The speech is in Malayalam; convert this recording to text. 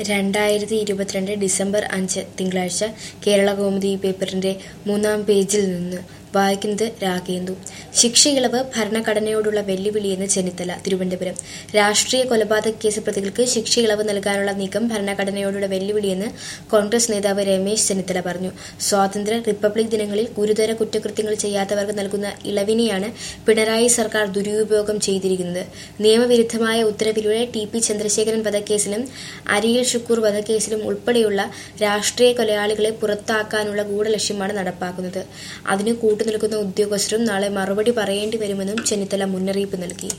രണ്ടായിരത്തി ഇരുപത്തിരണ്ട് ഡിസംബർ അഞ്ച് തിങ്കളാഴ്ച കേരള കൗമുദി പേപ്പറിന്റെ മൂന്നാം പേജിൽ നിന്ന് വായിക്കുന്നത് രാഗേന്ദു ശിക്ഷയിളവ് ഭരണഘടനയോടുള്ള വെല്ലുവിളിയെന്ന് ചെന്നിത്തല തിരുവനന്തപുരം രാഷ്ട്രീയ കൊലപാതക കേസ് പ്രതികൾക്ക് ശിക്ഷയിളവ് നൽകാനുള്ള നീക്കം ഭരണഘടനയോടുള്ള വെല്ലുവിളിയെന്ന് കോൺഗ്രസ് നേതാവ് രമേശ് ചെന്നിത്തല പറഞ്ഞു സ്വാതന്ത്ര്യ റിപ്പബ്ലിക് ദിനങ്ങളിൽ ഗുരുതര കുറ്റകൃത്യങ്ങൾ ചെയ്യാത്തവർക്ക് നൽകുന്ന ഇളവിനെയാണ് പിണറായി സർക്കാർ ദുരുപയോഗം ചെയ്തിരിക്കുന്നത് നിയമവിരുദ്ധമായ ഉത്തരവിലൂടെ ടി പി ചന്ദ്രശേഖരൻ വധക്കേസിലും അരിയിൽ ഷുക്കൂർ വധക്കേസിലും ഉൾപ്പെടെയുള്ള രാഷ്ട്രീയ കൊലയാളികളെ പുറത്താക്കാനുള്ള ഗൂഢലക്ഷ്യമാണ് നടപ്പാക്കുന്നത് അതിന് കൂട്ടുനിൽക്കുന്ന ഉദ്യോഗസ്ഥരും നാളെ മറുപടി പറയേണ്ടി വരുമെന്നും ചെന്നിത്തല മുന്നറിയിപ്പ് നൽകി